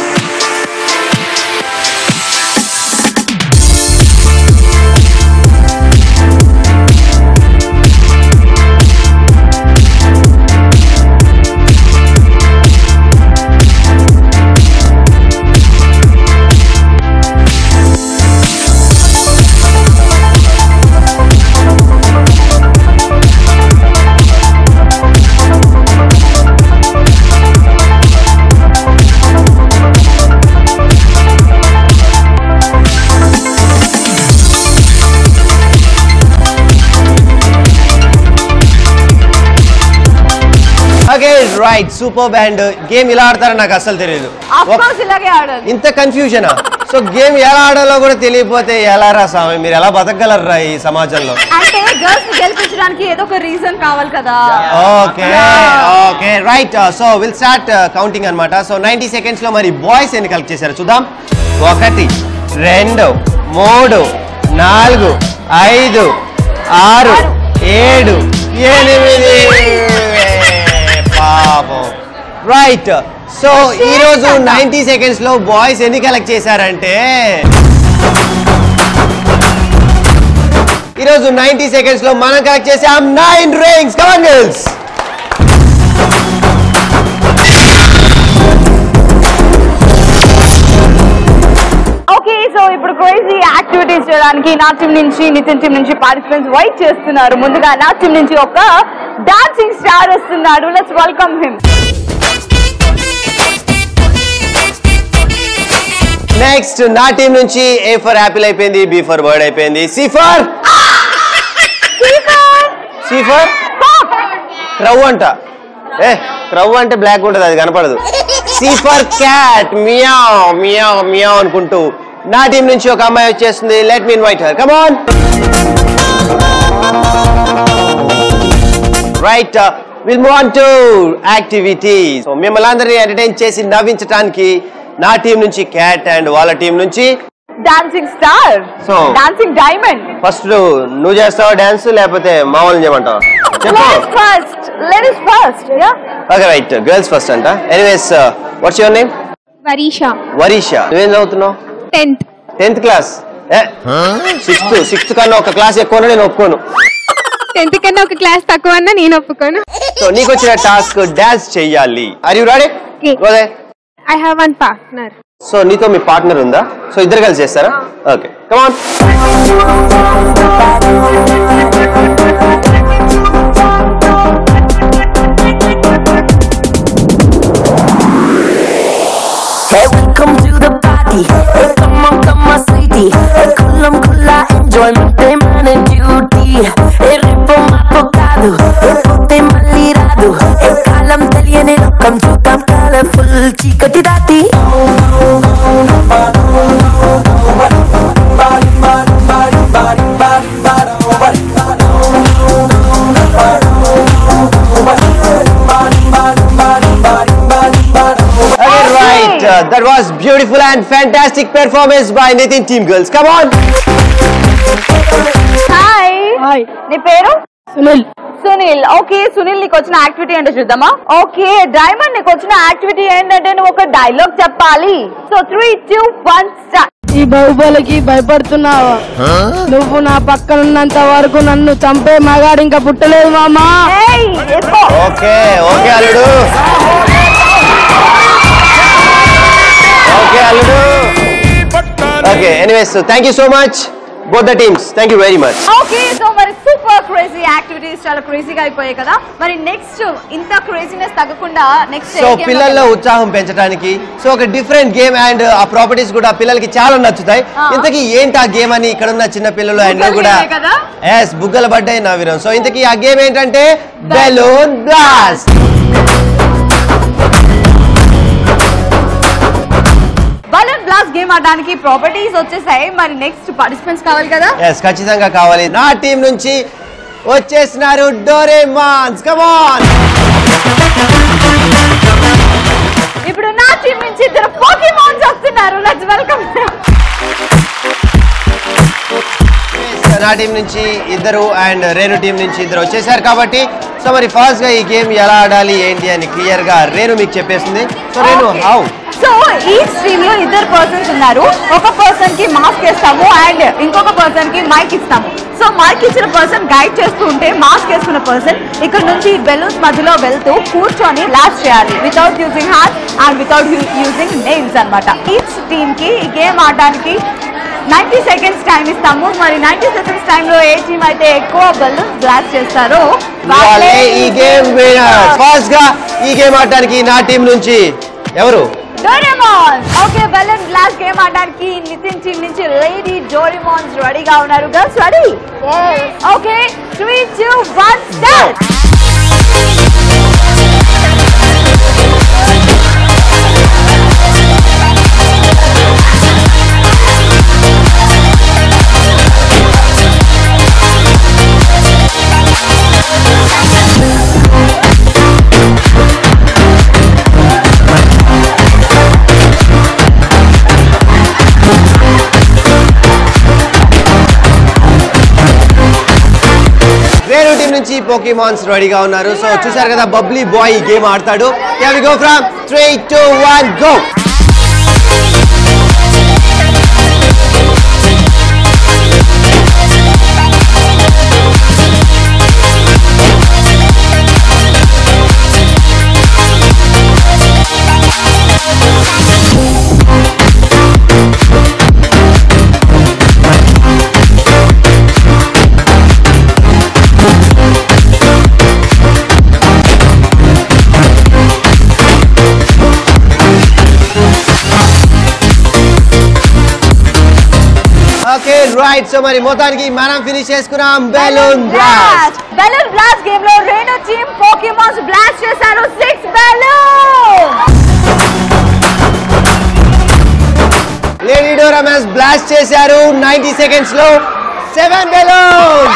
okay right super and game ఇలా ఆడతారని నాకు అసలు తెలియదు ఆఫ్ కోర్స్ ఇలాగే ఆడాలి ఇంత కన్ఫ్యూజనా సో గేమ్ ఎలా ఆడాలో కూడా తెలియకపోతే ఎలా రా స్వామి మీరు ఎలా బతకగలరా ఈ సమాజంలో అంటే గర్ల్స్ ని గెలిపించడానికి ఏదో ఒక రీజన్ కావాలి కదా okay okay right so will start counting అన్నమాట సో నైన్టీ సెకండ్స్ లో మరి బాయ్స్ ఎన్ని కలెక్ట్ చేశారు చూద్దాం ఒకటి రెండు మూడు నాలుగు ఐదు ఆరు ఏడు ఎనిమిది పాపం రైట్ సో ఈ రోజు నైన్టీ సెకండ్స్ లో బాయ్స్ ఎన్ని కలెక్ట్ చేశారంటే ఈ రోజు నైన్టీ సెకండ్స్ లో మనం కలెక్ట్ చేసాం nine rings come on girls okay so ఇప్పుడు క్రేజీ యాక్టివిటీస్ చేయడానికి నా టీం నుంచి నితిన్ టీం నుంచి పార్టిసిపెంట్స్ వెయిట్ చేస్తున్నారు ముందుగా నా టీం నుంచి ఒక డాన్సింగ్ స్టార్ వస్తున్నాడు లెట్స్ వెల్కమ్ హిమ్ నెక్స్ట్ నా టీం నుంచి ఏ ఫర్ యాపిల్ అయిపోయింది బి ఫర్ బర్డ్ అయిపోయింది C for C for crow అంట ఏ క్రవ్ అంటే బ్లాక్ ఉంటుంది అది కనపడదు C for cat meow meow meow అనుకుంటూ నా టీం నుంచి ఒక అమ్మాయి వచ్చేస్తుంది let me invite her come on right will move on to activity so మిమ్మల్ని అందరినీ ఎంటర్టైన్ చేసి నవ్వించడానికి నా టీం నుంచి క్యాట్ అండ్ వాళ్ళ టీం నుంచి dancing star So- dancing diamond first నువ్వు చేస్తావా డాన్స్ లేకపోతే మామూలు చేయమంటావా చెప్పు ladies first ladies first yeah okay right girls first అంట anyways what's your name వరీషా Varisha నువ్వేం చదువుతున్నావు tenth tenth class sixth sixth కన్నా ఒక క్లాస్ ఎక్కువ నేను ఒప్పుకోను టెన్త్ కన్నా ఒక క్లాస్ తక్కువ అన్నా నేను ఒప్పుకోను సో నీకు వచ్చిన టాస్క్ డాన్స్ చెయ్యాలి ఆర్ యు రెడీ Okay. గోదే I have one partner so నీతో మీ పార్ట్నర్ ఉందా సో ఇద్దరు కలిసి చేస్తారా okay come on Hey, welcome to the party. Hey, come on, come on, sweetie. Hey, kulam kula enjoyment, hey, man and duty. Hey, రిపో మాపో కాదు hey, పోతే మళ్ళీ రాదు hey, కాలం తెలియని లోకం చూద్దాం కలర్ఫుల్ చీకటి దాటి Okay, right. Uh, that was beautiful and fantastic performance by Nitin Team Girls. Come on. Hi hi నీ పేరు సునీల్ సునీల్ ఓకే సునీల్ నీకు వచ్చిన యాక్టివిటీ ఏంటో చూద్దామా ఓకే డైమండ్ నీకు వచ్చిన యాక్టివిటీ ఏంటంటే నువ్వు ఒక డైలాగ్ చెప్పాలి so three two one start ఈ బాహుబలికి భయపడుతున్నావా నువ్వు నా పక్కనున్నంత వరకు నన్ను చంపే మగాడు ఇంకా పుట్టలేదు మామా ఓకే ఓకే అల్లుడు ఓకే అల్లుడు okay anyways thank you so much both the teams thank you very much okay so మరి సూపర్ క్రేజీ యాక్టివిటీస్ చాలా క్రేజీగా అయిపోయాయి కదా మరి నెక్స్ట్ ఇంత క్రేజీనెస్ తగ్గకుండా నెక్స్ట్ సో పిల్లల్లో ఉత్సాహం పెంచడానికి సో ఒక డిఫరెంట్ గేమ్ అండ్ ఆ ప్రాపర్టీస్ కూడా పిల్లలకి చాలా నచ్చుతాయి ఆ. ఇంతకీ ఏంటి ఆ గేమ్ అని ఇక్కడ ఉన్న చిన్న పిల్లలు అండ్ బుగ్గల కూడా గేమే కదా? ఎస్ బుగ్గల బడ్డాయి నవ్విరం సో ఇంతకీ ఆ గేమ్ ఏంటంటే balloon blast balloon blast game ఆడడానికి ప్రాపర్టీస్ వచ్చేసాయి మరి నెక్స్ట్ పార్టిసిపెంట్స్ కావాలి కదా ఎస్ ఖచ్చితంగా కావాలి నా టీం నుంచి వచ్చేసినారు డోరేమాన్స్ కమాన్ ఇప్పుడు నా టీం నుంచి ఇద్దరు పోకీమాన్స్ వస్తున్నారు లెట్స్ వెల్కమ్ నా టీం నుంచి ఇద్దరు అండ్ రేణు టీం నుంచి ఇద్దరు వచ్చేసారు కాబట్టి సో మరి ఫాస్ట్ గా ఈ గేమ్ ఎలా ఆడాలి ఏంటి అని క్లియర్ గా రేణు మీకు చెప్పేసింది సో రేణు హౌ సో ఈ స్ట్రీమ్ లో ఇద్దరు పర్సన్స్ ఉన్నారు ఒక పర్సన్ కి మాస్క్ వేస్తాము అండ్ ఇంకొక పర్సన్ కి మైక్ ఇస్తాము సో మైక్ ఇచ్చిన పర్సన్ గైడ్ చేస్తూ ఉంటే మాస్క్ వేసుకున్న పర్సన్ ఇక్కడ నుంచి బెలూన్స్ మధ్యలో వెళ్తూ కూర్చొని లాస్ట్ చేయాలి without using hand and without using nails అన్నమాట ఈచ్ టీమ్ కి ఈ గేమ్ ఆడడానికి నైన్టీ సెకండ్స్ టైం ఇస్తాము మరి నైన్టీ సెకండ్స్ టైంలో ఏ టీం అయితే ఎక్కువ బెలూన్స్ బ్లాస్ట్ చేస్తారో వాళ్ళే ఈ గేమ్ విన్నర్ ఫాస్ట్ గా ఈ గేమ్ ఆడటానికి నా టీం నుంచి ఎవరు Doraemon okay balloon blast game ఆడడానికి నితిన్ టీం నుంచి లేడీ డోరేమాన్స్ రెడీగా ఉన్నారు girls ready okay three two one start Renu team నుంచి పోకీమాన్స్ రెడీగా ఉన్నారు సో చూసారు కదా బబ్లీ బాయ్ ఈ గేమ్ ఆడతాడు go from three two one go okay right so మరి మొత్తానికి మనం ఫినిష్ చేసుకున్నాం balloon blast balloon blast game లో రెండు టీమ్ పోకేమాన్స్ బ్లాస్ట్ చేశారు six balloon lady Doraemons blast చేశారు నైన్టీ సెకండ్స్ లో సెవెన్ బెలూన్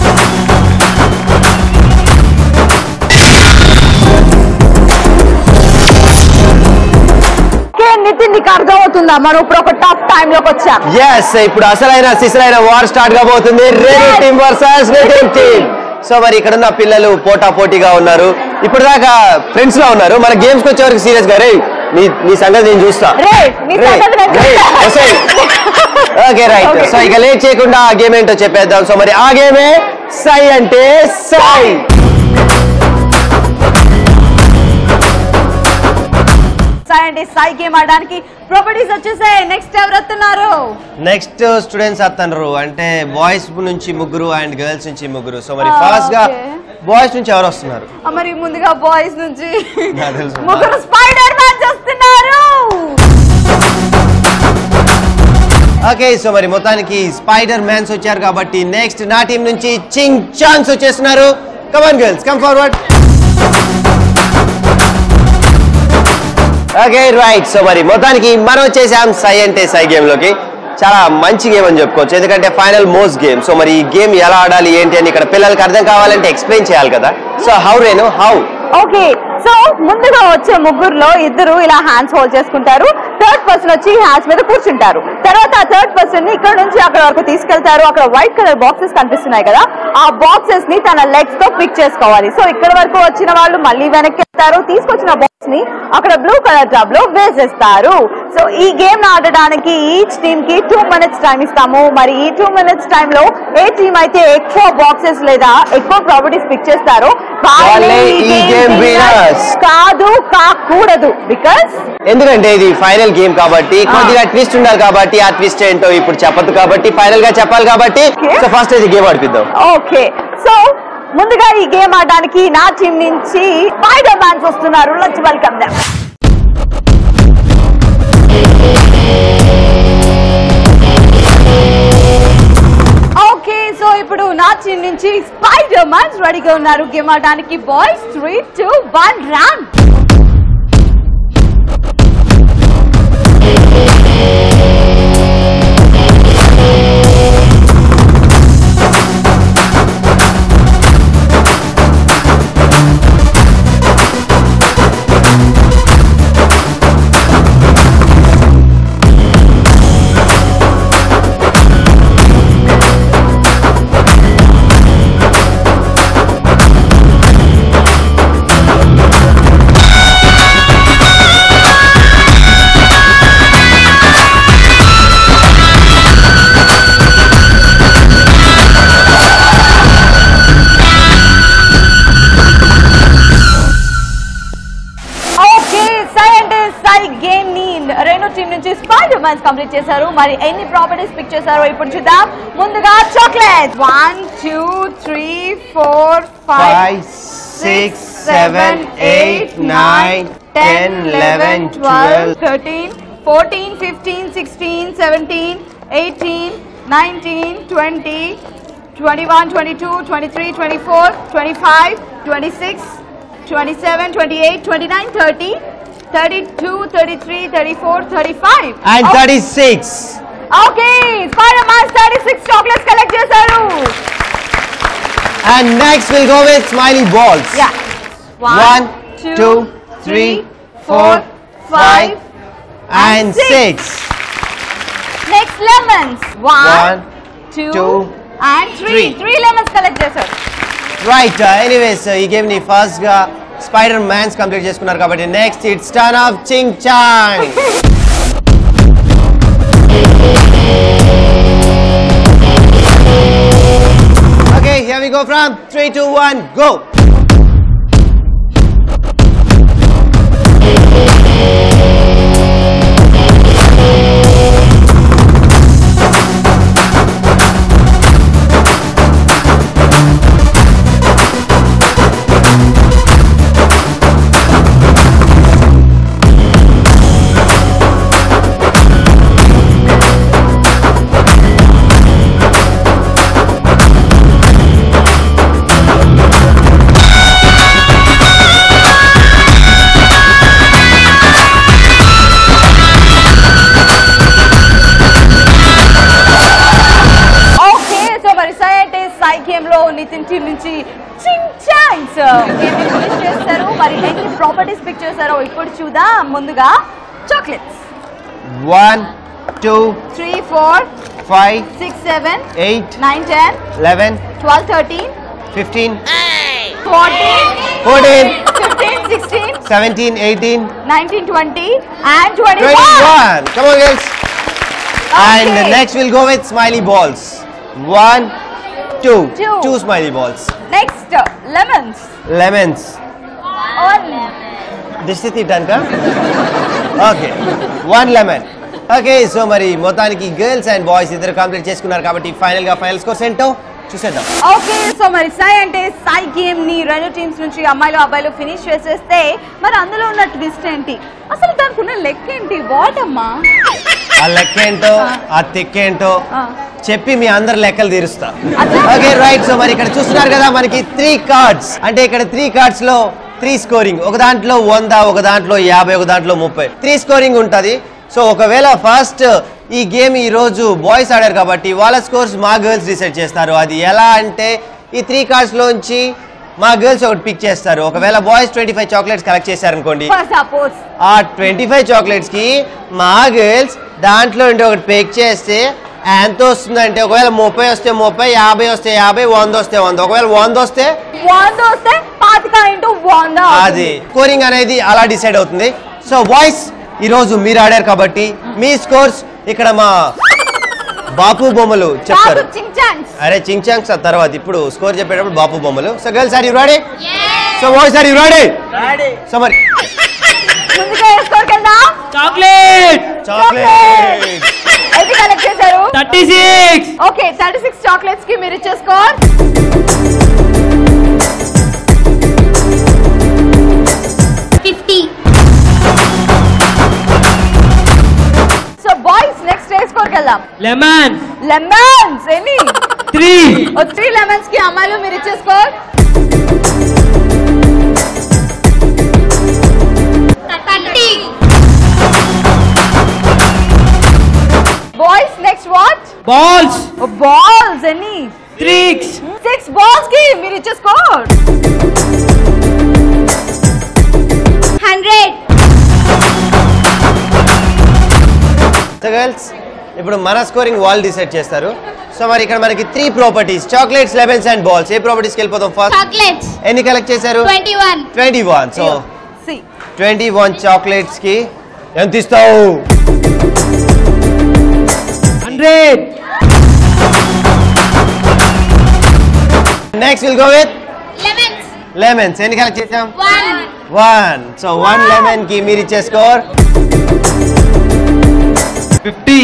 ఓకే నితిన్ నీకు అర్థమవుతుందా మనం ఇప్పుడు ఒక టఫ్ టైం లోకి వచ్చాం ఎస్ ఇప్పుడు అసలైన సిసలైన వార్ స్టార్ట్ కాబోతుంది ready team versus Nitin team so మరి ఇక్కడ ఉన్న పిల్లలు పోటా పోటీగా ఉన్నారు ఇప్పుడు దాకా ఫ్రెండ్స్ లా ఉన్నారు మన గేమ్స్ వచ్చే వరకు సీరియస్ గా రే నీ నీ సంగతి నేను చూస్తా రే నీ సంగతి నేను చూస్తా. Okay right Okay. సో ఇక లేట్ చేయకుండా ఆ గేమ్ ఏంటో చెప్పేద్దాం సో మరి ఆ గేమే సై అంటే సై సాయి అంటే సాయి గేమ్ ఆడడానికి ప్రాపర్టీస్ వచ్చేసాయి నెక్స్ట్ ఎవరు వస్తున్నారు నెక్స్ట్ స్టూడెంట్స్ వస్తున్నారు అంటే బాయ్స్ నుంచి ముగ్గురు అండ్ గర్ల్స్ నుంచి ముగ్గురు సో మరి Ah, ఫాస్ట్ గా okay. బాయ్స్ నుంచి ఎవరు వస్తున్నారు ఆ, మరి ముందుగా బాయ్స్ నుంచి నాకు తెలుసు. ముగ్గురు స్పైడర్ మ్యాన్ వస్తున్నారు ఓకే సో మరి మొత్తానికి స్పైడర్ మ్యాన్స్ వచ్చారు కాబట్టి నెక్స్ట్ నా టీం నుంచి చింగ్ చాంగ్స్ వచ్చేస్తున్నారు come on girls come forward okay right so మరి మొత్తానికి మనం వచ్చేసాం సై అంటే సై గేమ్ లోకి చాలా మంచి గేమ్ అని చెప్పుకోవచ్చు ఎందుకంటే ఫైనల్ మోస్ట్ గేమ్ సో మరి ఈ గేమ్ ఎలా ఆడాలి ఏంటి అని ఇక్కడ పిల్లలకి అర్థం కావాలంటే ఎక్స్ప్లెయిన్ చేయాలి కదా so how Renu how okay so ముందుగా వచ్చే ముగ్గురులో ఇద్దరు ఇలా హ్యాండ్స్ హోల్డ్ చేసుకుంటారు థర్డ్ పర్సన్ వచ్చి హ్యాండ్స్ మీద కూర్చుంటారు తర్వాత ఆ థర్డ్ పర్సన్ ని ఇక్కడ నుంచి అక్కడ వరకు తీసుకెళ్తారు అక్కడ వైట్ కలర్ బాక్సెస్ కనిపిస్తున్నాయి కదా ఆ బాక్సెస్ ని తన లెగ్స్ తో పిక్ చేసుకోవాలి సో ఇక్కడ వరకు వచ్చిన వాళ్ళు మళ్ళీ వెనక్కి వెళ్తారు తీసుకొచ్చిన బాక్స్ ని అక్కడ బ్లూ కలర్ జాబ్ లో వేసేస్తారు సో ఈ గేమ్ ఆడడానికి ఈచ్ టీమ్ కి టూ మినిట్స్ టైం ఇస్తాము మరి ఈ టూ మినిట్స్ టైం లో ఏ టీమ్ అయితే ఎక్కువ బాక్సెస్ లేదా ఎక్కువ ప్రాపర్టీస్ పిక్ చేస్తారో వాళ్ళే ఈ game winners. కాదు కాకూడదు బికాస్ ఎందుకంటే ఇది ఫైనల్ గేమ్ కాబట్టి కొద్దిగా ట్విస్ట్ ఉండాలి కాబట్టి ఆ ట్విస్ట్ ఏంటో ఇప్పుడు చెప్పదు కాబట్టి ఫైనల్ గా చెప్పాలి కాబట్టి Okay. సో ఫస్ట్ ఇది గేమ్ ఆడిపిద్దాం ఓకే సో ముందుగా ఈ గేమ్ ఆడడానికి నా టీం నుంచి స్పైడర్ మ్యాన్స్ వస్తున్నారు let's welcome them okay so ఇప్పుడు నా టీం నుంచి స్పైడర్ మ్యాన్స్ రెడీగా ఉన్నారు గేమ్ ఆడడానికి boys three two one run okay సై అంటే సై గేమ్ ని రెండు టీం నుంచి స్పైడర్ మ్యాన్స్ కంప్లీట్ చేశారు మరి ఎన్ని ప్రాపర్టీస్ పిక్ చేశారో ఇప్పుడు చూద్దాం ముందుగా chocolate one two three four five five six seven eight nine ten eleven twelve thirteen fourteen fifteen sixteen seventeen eighteen nineteen twenty twenty one twenty two twenty three twenty four twenty five twenty six twenty seven twenty eight twenty nine thirty thirty two thirty three thirty four thirty five and thirty six okay spider man thirty six chocolates collect చేశారు and next will go with smiling balls Yeah. One, two, three, four, five, and six. Next lemons. One, One, two, two, and three. three. Three lemons collect చేశారు right anyways ఈ game ని first గా spider mans complete చేసుకున్నారు కాబట్టి next it's turn of చింగ్ చాంగ్ Okay, here we go from 3, 2, 1, go! సై game లో నితిన్ టీం నుంచి చింగ్ చాంగ్స్ గేమ్ ఫినిష్ చేస్తారు మరి ఎన్ని ప్రాపర్టీస్ పిక్ చేశారో ఇప్పుడు చూద్దాం ముందుగా chocolates one two three four five six seven eight nine ten eleven twelve thirteen fifteen fourteen fourteen fifteen sixteen seventeen eighteen nineteen twenty and twenty twenty one come on girls And next we'll go with smiley balls. One, two. Two. Two smiley balls. Next lemons Lemons. దిష్టి తీయటానిక okay one lemon okay so మరి మొత్తానికి girls and boys ఇద్దరు complete చేసుకున్నారు కాబట్టి final గా final scores ఏంటో చూసేద్దాం ఓకే సో మరి సై అంటే సై గేమ్ ని రెండు టీమ్స్ నుంచి అమ్మాయిలు అబ్బాయిలు ఫినిష్ చేసేస్తే మరి అందులో ఉన్న ట్విస్ట్ ఏంటి అసలు దానికి ఉన్న లెక్క ఏంటి వాట్ అమ్మా ఆ లెక్క ఏంటో ఆ తిక్కేంటో ఆ. చెప్పి మీ అందరు లెక్కలు తీరుస్తా అచ్చా. ఓకే రైట్ సో మరి ఇక్కడ చూస్తున్నారు కదా మనకి త్రీ కార్డ్స్ అంటే ఇక్కడ త్రీ కార్డ్స్ లో త్రీ స్కోరింగ్ ఒక దాంట్లో వంద ఒక దాంట్లో యాభై ఒక దాంట్లో ముప్పై త్రీ స్కోరింగ్ ఉంటది సో ఒకవేళ ఫస్ట్ ఈ గేమ్ ఈ రోజు బాయ్స్ ఆడారు కాబట్టి వాళ్ళ స్కోర్స్ మా గర్ల్స్ డిసైడ్ చేస్తారు అది ఎలా అంటే ఈ త్రీ కార్డ్స్ లోంచి మా గర్ల్స్ ఒకటి పిక్ చేస్తారు ఒకవేళ boys twenty five chocolates collect చేశారనుకోండి ఫర్ సపోజ్ ఆ ట్వంటీ ఫైవ్ చాక్లెట్స్ కి మా గర్ల్స్ దాంట్లో ఉండి ఒకటి పిక్ చేస్తే ఎంత వస్తుందంటే ఒకవేళ ముప్పై వస్తే ముప్పై యాభై వస్తే యాభై వంద వస్తే వంద ఒకవేళ వంద వస్తే వంద వస్తే పాతిక ఇంటూ వంద అది స్కోరింగ్ అనేది అలా డిసైడ్ అవుతుంది సో బాయ్స్ ఈ రోజు మీరు ఆడారు కాబట్టి మీ స్కోర్స్ ఇక్కడ మా బాపు బొమ్మలు చెప్తారు చింగ్ చాంగ్స్ అరే చింగ్ చాంగ్స్ ఆ తర్వాత ఇప్పుడు స్కోర్ చెప్పేటప్పుడు బాపు బొమ్మలు so girls are you ready so boys are you ready so మరి ముందుగా వేసుకోరికి వెళ్దాం చాక్లెట్ చాక్లెట్ ఎన్ని కలెక్ట్ చేశారు thirty six okay thirty six chocolates కి మీరు ఇచ్చే score fifty so boys next ఏ స్కోర్కి వెళ్దాం లెమన్ లెమన్స్ ఎన్ని త్రీ ఓ త్రీ లెమన్స్ కి అమ్మాయిలు మీరు ఇచ్చే score thirty boys next what balls balls ఎన్ని ట్రిక్స్ సిక్స్ బాల్స్ కి మీరు ఇచ్చే స్కోర్ హండ్రెడ్ సో గర్ల్స్ ఇప్పుడు మన స్కోరింగ్ వాళ్ళు డిసైడ్ చేస్తారు సో మరి ఇక్కడ మనకి three properties chocolates lemons and balls ఏ ప్రాపర్టీస్కి వెళ్ళిపోతాం ఫస్ట్ చాక్లెట్స్ ఎన్ని కలెక్ట్ చేశారు twenty one twenty one so see twenty one chocolates కి ఎంత ఇస్తావు hundred next will go with lemons lemons ఎన్ని కలెక్ట్ చేసాం one one so one lemon కి మీరు ఇచ్చే స్కోర్ ఫిఫ్టీ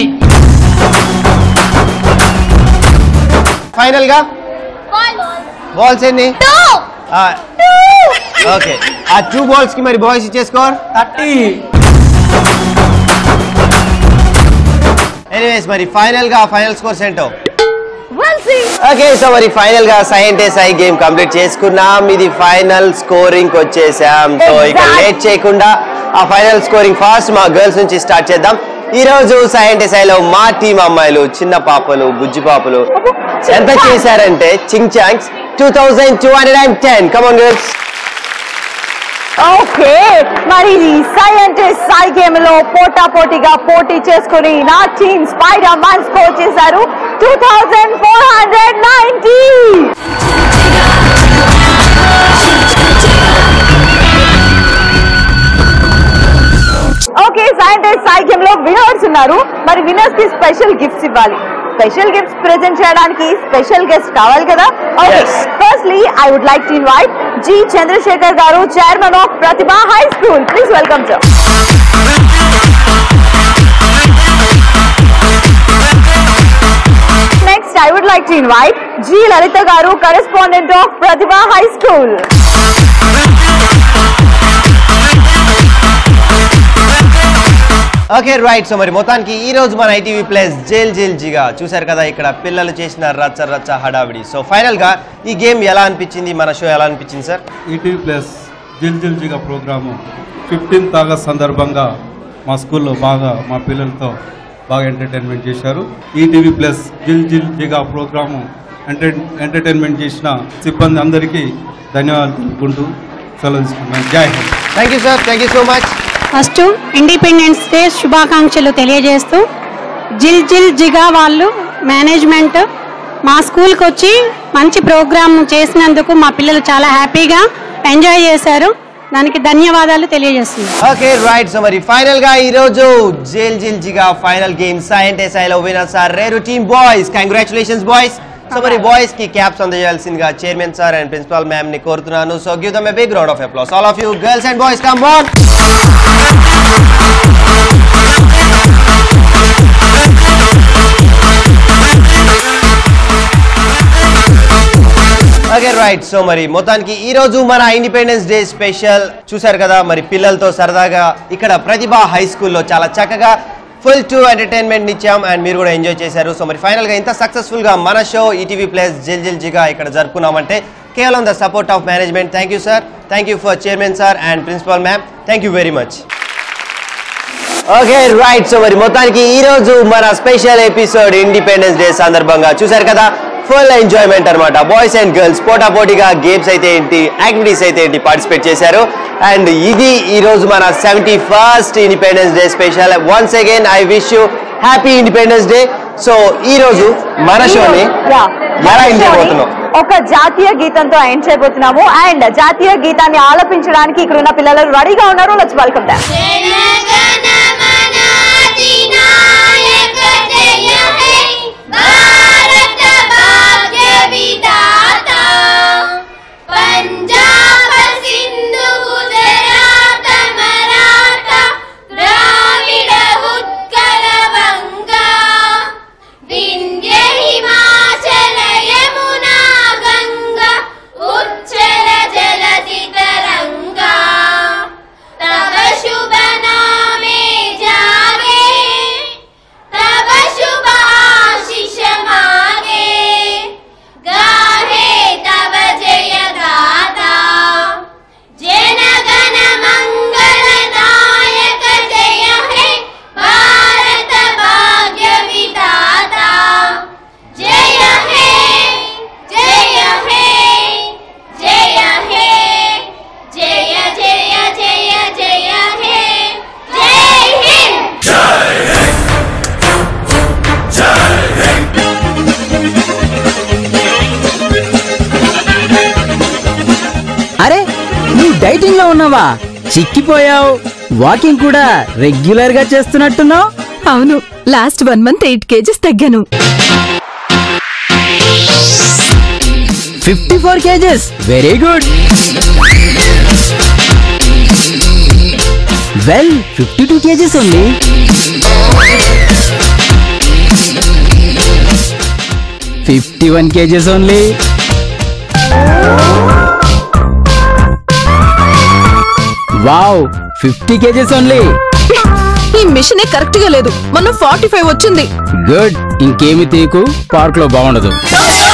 ఫైనల్ గా బాల్స్ బాల్స్ ఎన్ని టూ ఓకే ఆ టూ బాల్స్ కి మరి బాయ్స్ ఇచ్చే స్కోర్ థర్టీ ఎనీవేస్ మరి ఫైనల్ గా ఫైనల్ స్కోర్స్ ఏంటో వెల్ సి ఓకే సో మరి ఫైనల్ గా సై అంటే సై గేమ్ కంప్లీట్ చేసుకున్నాం ఇది ఫైనల్ స్కోరింగ్ వచ్చేసాం సో ఇక Exact. లేట్ చేయకుండా ఆ ఫైనల్ స్కోరింగ్ ఫాస్ట్ మా గర్ల్స్ నుంచి స్టార్ట్ చేద్దాం ఈ రోజు సై అంటే సైలో మా టీం అమ్మాయిలు చిన్న పాపలు బుజ్జి పాపలు ఎంత చేశారంటే Ching Changs two thousand two hundred and ten come on girls okay మరి ఈ సై అంటే సై గేమ్ లో పోటా పోటీగా పోటీ చేసుకుని నా టీమ్ స్పైడర్ మ్యాన్ స్కోర్ చేశారు two thousand four hundred ninety okay సై అంటే సై గేమ్ లో వినర్స్ ఉన్నారు మరి వినర్స్ కి స్పెషల్ గిఫ్ట్స్ ఇవ్వాలి స్పెషల్ గిఫ్ట్స్ ప్రెజెంట్ చేయడానికి స్పెషల్ గెస్ట్ కావాలి కదా okay Yes. Firstly I would like to invite G Chandrasekhar garu chairman of Pratibha high school please welcome sir next I would like to invite G Lalitha garu correspondent of Pratibha high school okay right so మరి మొత్తానికి ఈ రోజు మన ITV plus జైల్ జైల్ జిగా చూశారు కదా ఇక్కడ పిల్లలు చేసిన రచ్చ రచ్చ హడావిడి సో ఫైనల్ గా ఈ గేమ్ ఎలా అనిపించింది మన షో ఎలా అనిపించింది సార్ ఈటీవీ ప్లస్ జిల్ జిల్ జిగా ప్రోగ్రాము ఫిఫ్టీన్త్ ఆగస్ట్ సందర్భంగా మా స్కూల్లో బాగా మా పిల్లలతో బాగా ఎంటర్టైన్మెంట్ చేశారు ఈటీవీ ప్లస్ జిల్ జిల్ జిగా ప్రోగ్రాము ఎంటర్ ఎంటర్టైన్మెంట్ చేసిన సిబ్బంది అందరికీ ధన్యవాదాలు తెలుపుకుంటూ సెలవు తీసుకుంటున్నాను జై హింద్ thank you sir thank you so much first independence day శుభాకాంక్షలు తెలియజేస్తూ జిల్ జిల్ జిగా వాళ్ళు మేనేజ్మెంట్ మా స్కూల్కి వచ్చి మంచి ప్రోగ్రామ్ చేసినందుకు మా పిల్లలు చాలా హ్యాపీగా ఎంజాయ్ చేశారు దానికి ధన్యవాదాలు తెలియజేస్తున్నాను ఓకే రైట్ సో మరి ఫైనల్ గా ఈ రోజు జైల్ జిల్ జిగా ఫైనల్ గేమ్ సైంట్ ఎస్ఐలో వినర్స్ ఆర్ రేరు team boys congratulations boys so మరి బాయ్స్ కి క్యాప్స్ అందజేయాల్సిందిగా chairman sir and principal ma'am ని కోరుతున్నాను so give them a big round of applause all of you girls and boys come on okay right so మరి మొత్తానికి ఈ రోజు మన ఇండిపెండెన్స్ డే స్పెషల్ చూశారు కదా మరి పిల్లలతో సరదాగా ఇక్కడ ప్రతిభ హై స్కూల్లో చాలా చక్కగా ఫుల్ టు ఎంటర్టైన్మెంట్ ఇచ్చాం అండ్ మీరు కూడా ఎంజాయ్ చేశారు సో మరి ఫైనల్ గా ఇంత సక్సెస్ఫుల్ గా మన షో ఈటీవీ ప్లస్ జిల్ జిల్ జిగా ఇక్కడ జరుపుకున్నామంటే కేవలం the support of management thank you sir thank you for chairman sir and principal ma'am thank you very much okay right so మరి మొత్తానికి ఈ రోజు మన స్పెషల్ ఎపిసోడ్ ఇండిపెండెన్స్ డే సందర్భంగా చూశారు కదా ఫుల్ ఎంజాయ్మెంట్ అన్నమాట బాయ్స్ అండ్ గర్ల్స్ పోటా పోటీగా గేమ్స్ అయితే ఏంటి యాక్టివిటీస్ అయితే ఏంటి పార్టిసిపేట్ చేశారు అండ్ ఇది ఈ రోజు మన seventy first independence day special once again I wish you happy independence day so ఈ రోజు మన షోని ఎలా ఎంజాయ్ పోతున్నాం ఒక జాతీయ గీతంతో ఎండ్ చేయబోతున్నాము అండ్ జాతీయ గీతాన్ని ఆలపించడానికి ఇక్కడ ఉన్న పిల్లలు రెడీగా ఉన్నారు let's welcome them Panjaba Sindhu Gujarata Maratha Dravida Utkala Banga Vindhya Himachala Yamuna Ganga ఉచ్చల జలధి తరంగా తవ శుభ నామే జాగే తవ శుభ ఆశిష మాగే గాహే తవ జయ గాథా జనగణ మంగళ నాయక జయ హే భారత భాగ్య విధాత జయ హే జయ హే జయ హే జయ జయ జయ జయ హే జై హింద్ అరే నువ్వు డైటింగ్ లో ఉన్నావా చిక్కిపోయావు వాకింగ్ కూడా రెగ్యులర్ గా చేస్తున్నట్టున్నావు అవును last one month eight KGs తగ్గాను fifty four KGs very good well fifty two KGs only fifty one KGs only wow fifty KGs only ఈ మిషనే కరెక్ట్ గా లేదు మొన్న ఫార్టీ ఫైవ్ వచ్చింది గుడ్ ఇంకేమి తీకు పార్క్ లో బాగుండదు